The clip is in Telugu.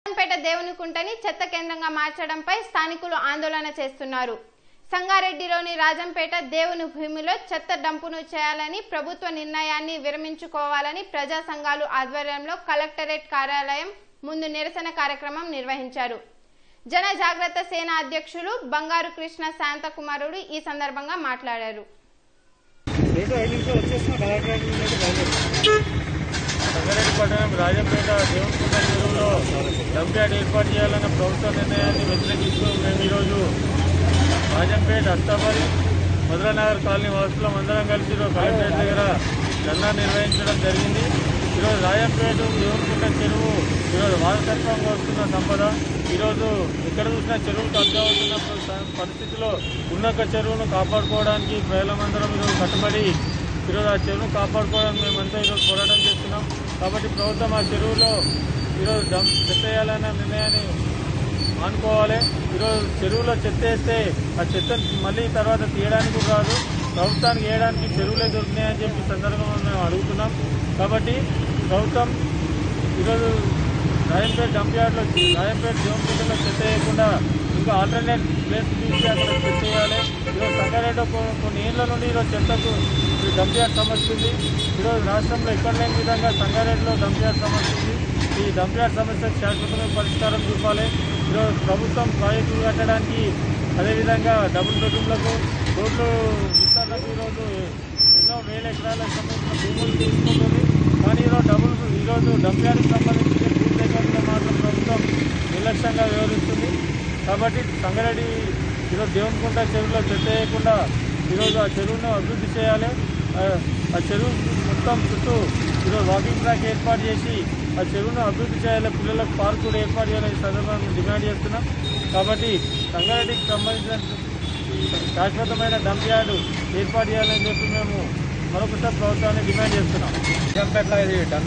పేట దేవునికుంటని చెత్త కేంద్రంగా మార్చడంపై స్థానికులు ఆందోళన చేస్తున్నారు సంగారెడ్డిలోని రాజంపేట దేవుని భూమిలో చెత్త డంపును చేయాలని ప్రభుత్వ నిర్ణయాన్ని విరమించుకోవాలని ప్రజా సంఘాలు ఆధ్వర్యంలో కలెక్టరేట్ కార్యాలయం ముందు నిరసన కార్యక్రమం నిర్వహించారు జన జాగ్రత్త సేన అధ్యక్షులు బంగారు కృష్ణ శాంతకుమారుడు ఈ సందర్భంగా మాట్లాడారు రేటు ఐదు నిమిషాలు వచ్చేసిన కలెక్టరేట్ నుండి బయలుదేరుతాం. సంగారెడ్డి పట్టణం రాజంపేట దేవునికుంట చెరువులో డంప్యార్డ్ ఏర్పాటు చేయాలన్న ప్రభుత్వ నిర్ణయాన్ని వ్యతిరేకిస్తూ మేము ఈరోజు రాజంపేట అత్తాపరి మధురనగర్ కాలనీ వాసులం అందరం కలిసి ఈరోజు కలెక్టరేట్ దగ్గర ధర్నా నిర్వహించడం జరిగింది ఈరోజు రాజంపేట దేవునికుంట చెరువు ఈరోజు వారసత్వంగా వస్తున్న సంపద ఈరోజు ఎక్కడ చూసినా చెరువులు తగ్గా అవుతున్న ప- పరిస్థితిలో ఉన్న ఒక చెరువును కాపాడుకోవడానికి ప్రజలమందరం ఈరోజు కట్టుబడి ఈరోజు ఆ చెరువును కాపాడుకోవడానికి మేమంతా ఈరోజు పోరాటం చేస్తున్నాం కాబట్టి ప్రభుత్వం ఆ చెరువులో ఈరోజు డంప్ చెత్త వేయాలన్న నిర్ణయాన్ని అనుకోవాలి ఈరోజు చెరువులో చెత్త వేస్తే ఆ చెత్త మళ్ళీ తర్వాత తీయడానికి కూడా రాదు ప్రభుత్వానికి వేయడానికి చెరువులే దొరికినాయని చెప్పి ఈ సందర్భంగా మేము అడుగుతున్నాం కాబట్టి ప్రభుత్వం ఈరోజు రాయంపేట డంప్ యార్డ్లో రాయంపేట జోన్పేటలో చెత్త వేయకుండా ఇంకా ఆల్టర్నేట్ ప్లేస్ తీసి అక్కడ చెత్త వేయాలి ఈరోజు సంగారెడ్డి కొ- కొన్ని ఏళ్ళ నుండి ఈరోజు చెత్తకు ఈ డంప్ యార్డ్ సమస్య ఉంది ఈరోజు రాష్ట్రంలో ఎక్కడ లేని విధంగా సంగారెడ్డిలో డంప్ యార్డ్ సమస్య ఉంది ఈ డంప్ యార్డ్ సమస్యకు శాశ్వతమైన పరిష్కారం చూపాలి ఈరోజు ప్రభుత్వం ప్రాజెక్టులు కట్టడానికి అదేవిధంగా డబుల్ బెడ్రూమ్లకు రోడ్లు విస్తరణకు ఈరోజు ఎన్నో వేల ఎకరాలకు సంబంధించిన భూములు తీసుకుంటుంది కానీ ఈరోజు డబుల్ ఈరోజు డంప్ యార్డ్కి సంబంధించిన భూమి దగ్గరలో మాత్రం ప్రభుత్వం నిర్లక్ష్యంగా వ్యవహరిస్తుంది కాబట్టి సంగారెడ్డి ఈరోజు దేవునికుంట చెరువులో చెత్త వేయకుండా ఈరోజు ఆ చెరువును అభివృద్ధి చేయాలి ఆ ఆ చెరువు మొత్తం చుట్టూ ఈరోజు వాకింగ్ ట్రాక్ ఏర్పాటు చేసి ఆ చెరువును అభివృద్ధి చేయాలి పిల్లలకు పార్క్ కూడా ఏర్పాటు చేయాలని ఈ సందర్భంగా డిమాండ్ చేస్తున్నాం కాబట్టి సంగారెడ్డికి సంబంధించిన శాశ్వతమైన డంప్ యార్డు ఏర్పాటు చేయాలని చెప్పి మేము మరొకసారి ప్రభుత్వాన్ని డిమాండ్ చేస్తున్నాం జంపేట్ల ఇది